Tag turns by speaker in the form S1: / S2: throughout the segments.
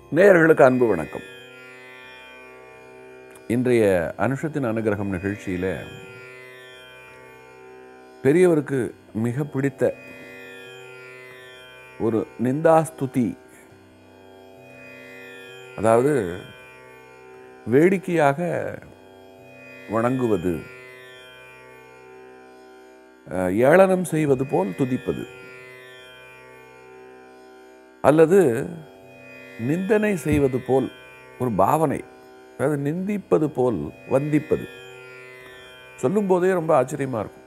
S1: நேயர்களுக்கு அன்பு வணக்கம் இன்றைய அனுஷத்தின் அனுகிரகம் நிகழ்ச்சியில் பெரியவருக்கு மிக பிடித்த ஒரு நிந்தாஸ்துதி அதாவது வேடிக்கையாக வணங்குவது அஹ், ஏளனம் செய்வது போல் துதிப்பது அல்லது நிந்தனை செய்வது போல் ஒரு பாவனை அதாவது நிந்திப்பது போல் வந்திப்பது சொல்லும்போதே ரொம்ப ஆச்சரியமா இருக்கும்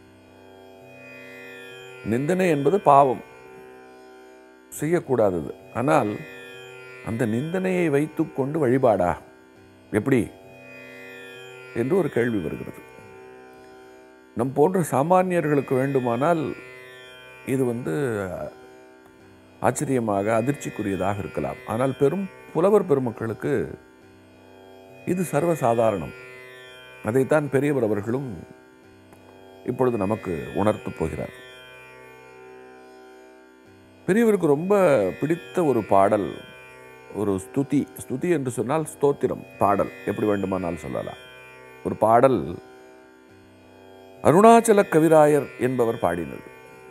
S1: நிந்தனை என்பது பாவம் செய்யக்கூடாதது ஆனால் அந்த நிந்தனையை வைத்துக்கொண்டு வழிபாடா எப்படி என்று ஒரு கேள்வி வருகிறது நம் போன்ற சாமானியர்களுக்கு வேண்டுமானால் இது வந்து ஆச்சரியமாக அதிர்ச்சிக்குரியதாக இருக்கலாம் ஆனால் பெரும் புலவர் பெருமக்களுக்கு இது சர்வசாதாரணம் அதைத்தான் பெரியவர் அவர்களும் இப்பொழுது நமக்கு உணர்த்தப் போகிறார் பெரியவருக்கு ரொம்ப பிடித்த ஒரு பாடல் ஒரு ஸ்துதி ஸ்துதி என்று சொன்னால் ஸ்தோத்திரம் பாடல் எப்படி வேண்டுமானால் சொல்லலாம் ஒரு பாடல் அருணாச்சல கவிராயர் என்பவர் பாடினது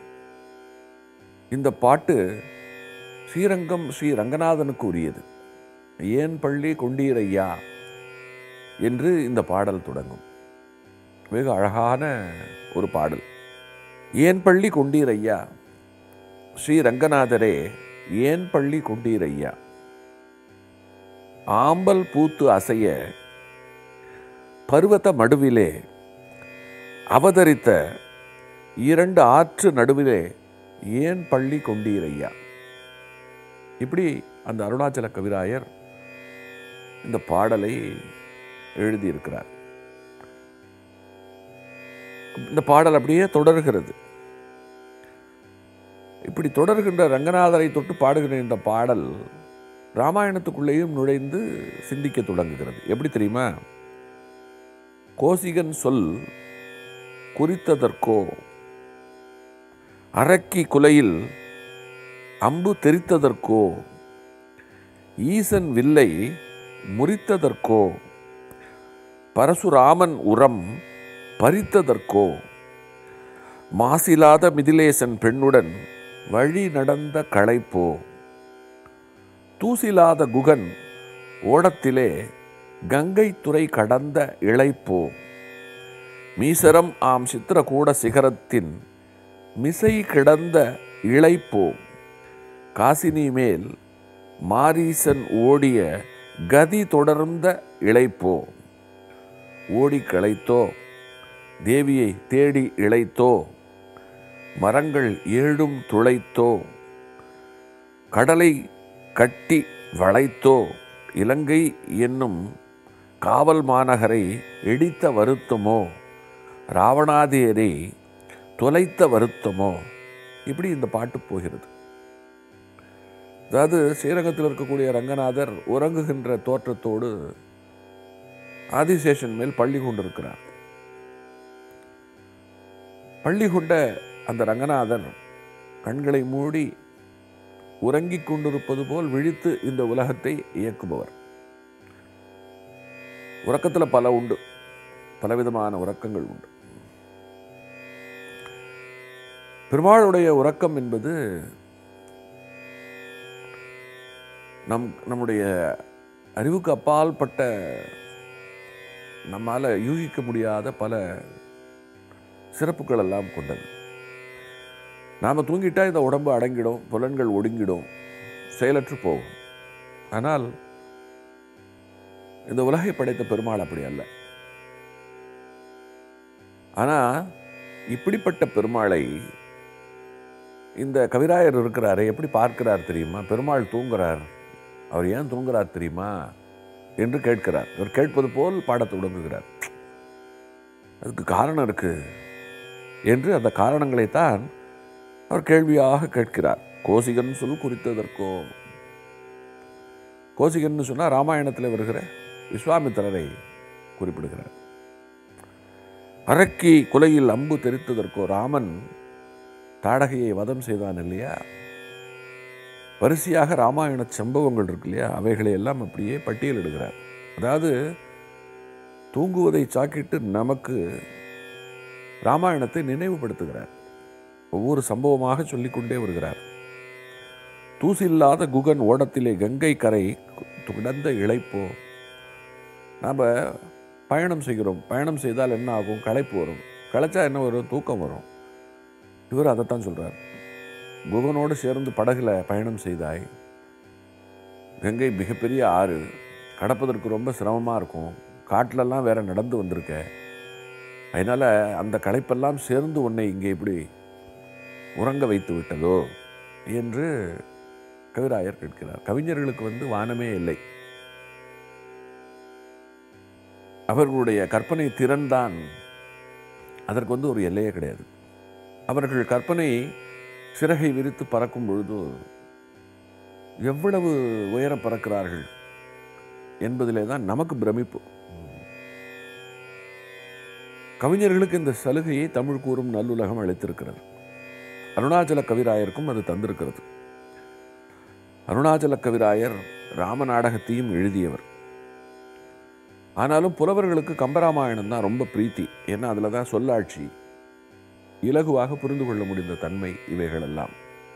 S1: இந்த பாட்டு ஸ்ரீரங்கம் ஸ்ரீ ரங்கநாதனுக்கு உரியது ஏன் பள்ளி கொண்டீரையா என்று இந்த பாடல் தொடங்கும் வெகு அழகான ஒரு பாடல் ஏன் பள்ளி கொண்டீரையா ஸ்ரீ ரங்கநாதரே ஏன் பள்ளி கொண்டீரையா ஆம்பல் பூத்து அசைய பருவத மடுவிலே அவதரித்த இரண்டு ஆற்று நடுவிலே ஏன் பள்ளி கொண்டீரையா இப்படி அந்த அருணாச்சல கவிராயர் இந்த பாடலை எழுதியிருக்கிறார் இந்த பாடல் அப்படியே தொடர்கிறது இப்படி தொடர்கின்ற ரங்கநாதரை தொட்டு பாடுகிற இந்த பாடல் ராமாயணத்துக்குள்ளேயும் நுழைந்து சிந்திக்க தொடங்குகிறது எப்படி தெரியுமா கோசிகன் சொல் குறித்ததற்கோ அரக்கி குலையில் அம்பு தெரித்ததற்கோ ஈசன் வில்லை முறித்ததற்கோ பரசுராமன் உரம் பறித்ததற்கோ மாசிலாத மிதிலேசன் பெண்ணுடன் வழி நடந்த களைப்போ தூசிலாத குகன் ஓடத்திலே கங்கை துறை கடந்த இளைப்போ மீசரம் ஆம் சித்திரகூட சிகரத்தின் மிசை கிடந்த இளைப்போ காசினி மேல் மாரீசன் ஓடிய கதி தொடர்ந்த இளைப்போ ஓடி களைத்தோ தேவியை தேடி இளைத்தோ மரங்கள் ஏழும் துளைத்தோ கடலை கட்டி வளைத்தோ இலங்கை என்னும் காவல் மாநகரை இடித்த வருத்தமோ ராவணாதியரை தொலைத்த வருத்தமோ இப்படி இந்த பாட்டு போகிறது அதாவது ஸ்ரீரங்கத்தில் இருக்கக்கூடிய ரங்கநாதர் உறங்குகின்ற தோற்றத்தோடு ஆதிசேஷன் மேல் பள்ளி கொண்டிருக்கிறார் பள்ளி கொண்ட அந்த ரங்கநாதர் கண்களை மூடி உறங்கிக் கொண்டிருப்பது போல் விழித்து இந்த உலகத்தை இயக்குபவர் உறக்கத்தில் பல உண்டு பலவிதமான உறக்கங்கள் உண்டு பெருமாளுடைய உறக்கம் என்பது நம் நம்முடைய அறிவுக்கு அப்பால் பட்ட நம்மால் யூகிக்க முடியாத பல சிறப்புகள் எல்லாம் கொண்டது நாம் தூங்கிட்டா இந்த உடம்பு அடங்கிடும் புலன்கள் ஒடுங்கிடும் செயலற்று போகும் ஆனால் இந்த உலகை படைத்த பெருமாள் அப்படி அல்ல ஆனால் இப்படிப்பட்ட பெருமாளை இந்த கவிராயர் இருக்கிறாரே எப்படி பார்க்கிறார் தெரியுமா பெருமாள் தூங்குறார் அவர் ஏன் தூங்குறார் தெரியுமா என்று கேட்கிறார் அவர் கேட்பது போல் பாடத் தொடங்குகிறார் அதுக்கு காரணம் இருக்கு என்று அந்த காரணங்களைத்தான் அவர் கேள்வியாக கேட்கிறார் கோசிகன் சொல் குறித்ததற்கோ கோசிகன் சொன்னால் ராமாயணத்தில் வருகிற விஸ்வாமித்திரரை குறிப்பிடுகிறார் அரக்கி குலையில் அம்பு தெரித்ததற்கோ ராமன் தாடகையை வதம் செய்தான் இல்லையா வரிசையாக ராமாயண சம்பவங்கள் இருக்கு இல்லையா அவைகளை எல்லாம் அப்படியே பட்டியலிடுகிறார் அதாவது தூங்குவதை சாக்கிட்டு நமக்கு ராமாயணத்தை நினைவுபடுத்துகிறார் ஒவ்வொரு சம்பவமாக சொல்லிக்கொண்டே வருகிறார் தூசில்லாத குகன் ஓடத்திலே கங்கை கரை கிடந்த இழைப்போ நாம் பயணம் செய்கிறோம் பயணம் செய்தால் என்ன ஆகும் களைப்பு வரும் களைச்சா என்ன வரும் தூக்கம் வரும் இவர் அதைத்தான் சொல்கிறார் குகனோடு சேர்ந்து படகுல பயணம் செய்தாய் கங்கை மிகப்பெரிய ஆறு கடப்பதற்கு ரொம்ப சிரமமாக இருக்கும் காட்டிலெல்லாம் வேற நடந்து வந்திருக்க அதனால் அந்த களைப்பெல்லாம் சேர்ந்து உன்னை இங்கே இப்படி உறங்க வைத்து விட்டதோ என்று கவிராயர் கேட்கிறார் கவிஞர்களுக்கு வந்து வானமே இல்லை அவர்களுடைய கற்பனை திறன்தான் அதற்கு வந்து ஒரு எல்லையே கிடையாது அவர்கள் கற்பனை சிறகை விரித்து பறக்கும் பொழுது எவ்வளவு உயர பறக்கிறார்கள் என்பதிலே தான் நமக்கு பிரமிப்பு கவிஞர்களுக்கு இந்த சலுகையை தமிழ் கூறும் நல்லுலகம் அளித்திருக்கிறது அருணாச்சல கவிராயருக்கும் அது தந்திருக்கிறது அருணாச்சல கவிராயர் ராம நாடகத்தையும் எழுதியவர் ஆனாலும் புலவர்களுக்கு கம்பராமாயணம் தான் ரொம்ப பிரீத்தி ஏன்னா அதில் தான் சொல்லாட்சி இலகுவாக புரிந்து கொள்ள முடிந்த தன்மை இவைகளெல்லாம்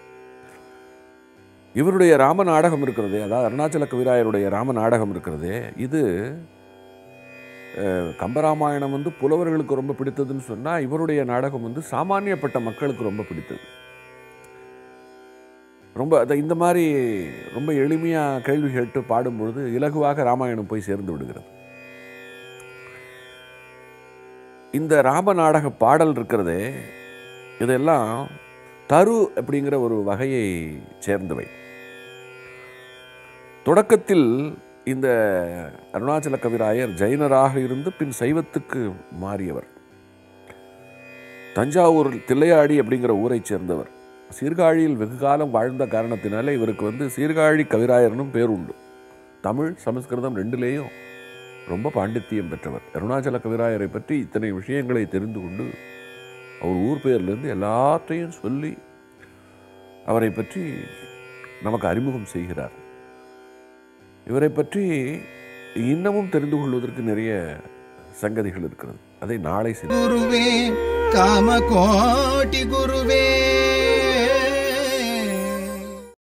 S1: இவருடைய ராம நாடகம் இருக்கிறதே அதாவது அருணாச்சல கவிராயருடைய ராம நாடகம் இருக்கிறதே இது அஹ், கம்பராமாயணம் வந்து புலவர்களுக்கு ரொம்ப பிடித்ததுன்னு சொன்னால் இவருடைய நாடகம் வந்து சாமானியப்பட்ட மக்களுக்கு ரொம்ப பிடித்தது ரொம்ப அதை இந்த மாதிரி ரொம்ப எளிமையாக கேள்வி கேட்டு பாடும்பொழுது இலகுவாக ராமாயணம் போய் சேர்ந்து விடுகிறது இந்த ராம நாடக பாடல் இருக்கிறதே இதெல்லாம் தரு அப்படிங்கிற ஒரு வகையை சேர்ந்தவை தொடக்கத்தில் இந்த அருணாச்சல கவிராயர் ஜைனராக இருந்து பின் சைவத்துக்கு மாறியவர் தஞ்சாவூர் தில்லையாடி அப்படிங்கிற ஊரைச் சேர்ந்தவர் சீர்காழியில் வெகு காலம் வாழ்ந்த காரணத்தினால இவருக்கு வந்து சீர்காழி கவிராயர்னும் பேர் உண்டு தமிழ் சமஸ்கிருதம் ரெண்டுலேயும் ரொம்ப பாண்டித்தியம் பெற்றவர் அருணாச்சல கவிராயரை பற்றி இத்தனை விஷயங்களை தெரிந்து கொண்டு அவர் ஊர் பேர்லேருந்து எல்லாத்தையும் சொல்லி அவரை பற்றி நமக்கு அறிமுகம் செய்கிறார் இவரை பற்றி இன்னமும் தெரிந்து கொள்வதற்கு நிறைய சங்கதிகள் இருக்கிறது அதை நாளை சென்று
S2: ಗುರುವೇ ಕಾಮಕೋಟಿ ಗುರುವೇ